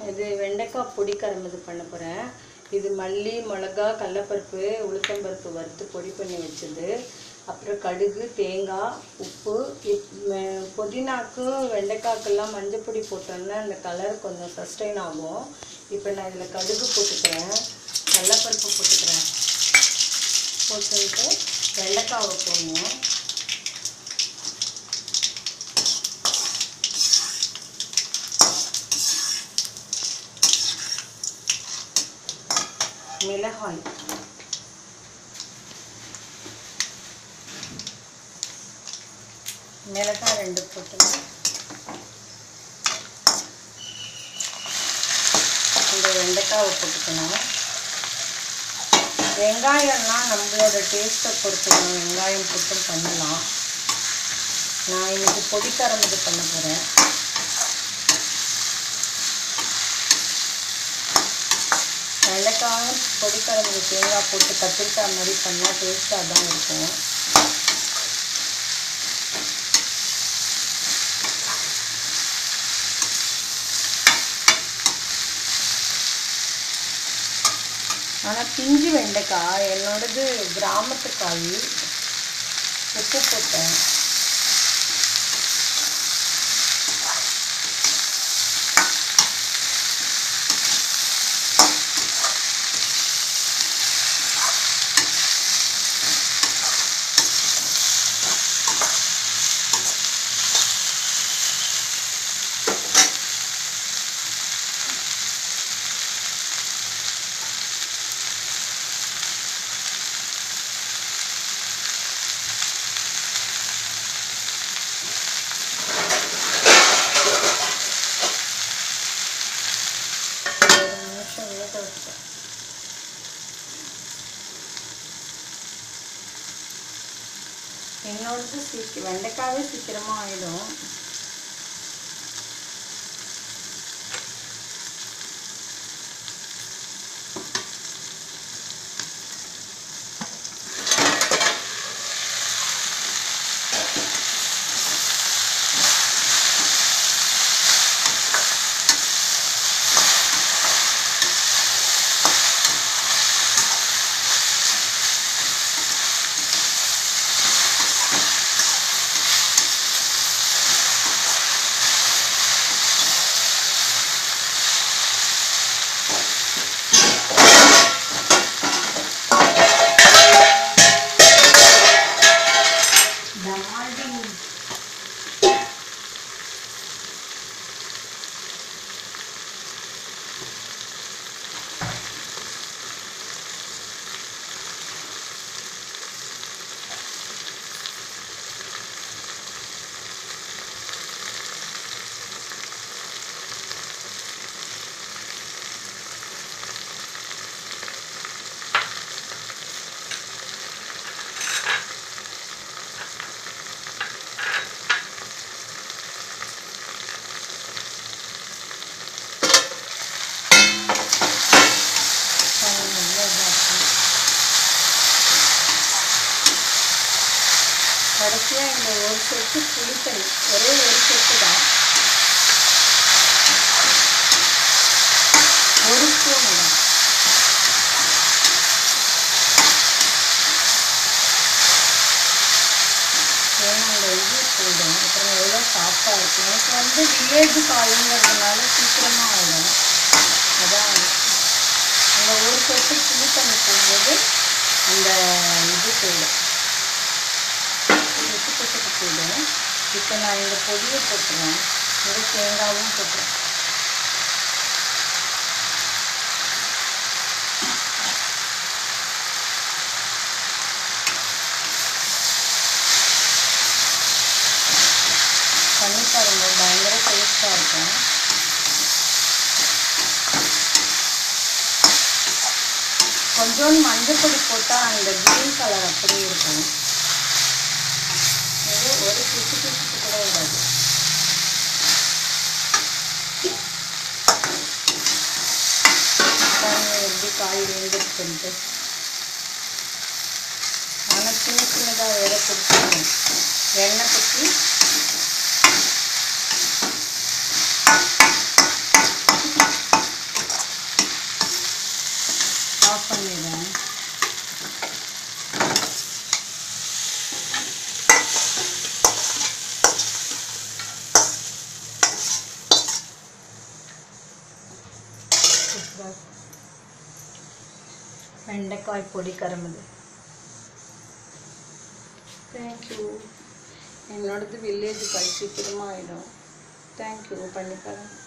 இது வெண்டைக்காய் பொடி கரம்பது பண்ண போகிறேன் இது மல்லி மிளகா கடலப்பருப்பு உளுத்தம்பருப்பு வறுத்து பொடி பண்ணி வச்சது அப்புறம் கடுகு தேங்காய் உப்பு இப் ம- புதினாக்கு வெண்டைக்காய்க்கெல்லாம் மஞ்சள் பொடி போட்டோன்னா அந்த கலர் கொஞ்சம் சஸ்டைன் ஆகும் இப்போ நான் இதில் கடுகு போட்டுக்கிறேன் கடலப்பருப்பு போட்டுக்கிறேன் போட்டுட்டு வெண்டைக்காவை போடணும் மிளகாய் மிளகாய் ரெண்டு போட்டுக்கலாம் இந்த வெண்டைக்காவை போட்டுக்கணும் வெங்காயம்லாம் நம்மளோட டேஸ்ட்டை பொறுத்துக்கணும் வெங்காயம் போட்டும் பண்ணலாம் நான் இன்னைக்கு பொடிக்காரம் இது பண்ண போகிறேன் வெண்டைக்காயும் பொடிக்கரம்பு தேங்காய் போட்டு கத்திரிக்காய் மாதிரி பண்ணால் டேஸ்ட்டாக தான் இருக்கும் ஆனால் பிஞ்சு வெண்டைக்காய் என்னோடது கிராமத்து காய் உப்பு போட்டேன் ஒரு நிமிஷம் வேக வச்சேன் என்னோடது சீக்கிரம் வெண்டைக்காவே சீக்கிரமாக ஆயிடும் டார்லிங் கடைசியாக இந்த ஒரு சொட்டு புளித்தண்ணி ஒரே ஒரு சொட்டு தான் ஒரு ஸ்பூன் தான் ஏன்னா அந்த இது போடும் அப்புறம் எவ்வளோ சாஃப்டாக இருக்கும் எனக்கு வந்து வில்லேஜ் காய்ங்கிறதுனால சீக்கிரமாக ஆகிடும் அதான் அந்த ஒரு சொட்டு புளி தண்ணி போடும்போது அந்த இது போயிடும் சொட்டு சொட்டுக்கு போயிடும் இப்போ நான் இந்த பொடியை போட்டுருவேன் இந்த தேங்காவும் போட்டுருவேன் பண்ணி பாருங்க பயங்கர டேஸ்ட்டாக இருக்கும் கொஞ்சோண்டு மஞ்சள் பொடி போட்டால் அந்த க்ரீன் கலர் அப்படியே இருக்கும் இது ஒரு பிசு பிசுக்கு கூட வராது பாருங்க எப்படி காய் வேண்டுச்சுன்ட்டு ஆனால் சின்ன சின்னதாக வேற கொடுத்துருக்கோம் எண்ணெய் பற்றி பாருங்க வெண்டைக்காய் பொடி கரம்புது தேங்க்யூ என்னோடது வில்லேஜ் காய் சீக்கிரமாக ஆகிடும் தேங்க்யூ பண்ணி பாருங்க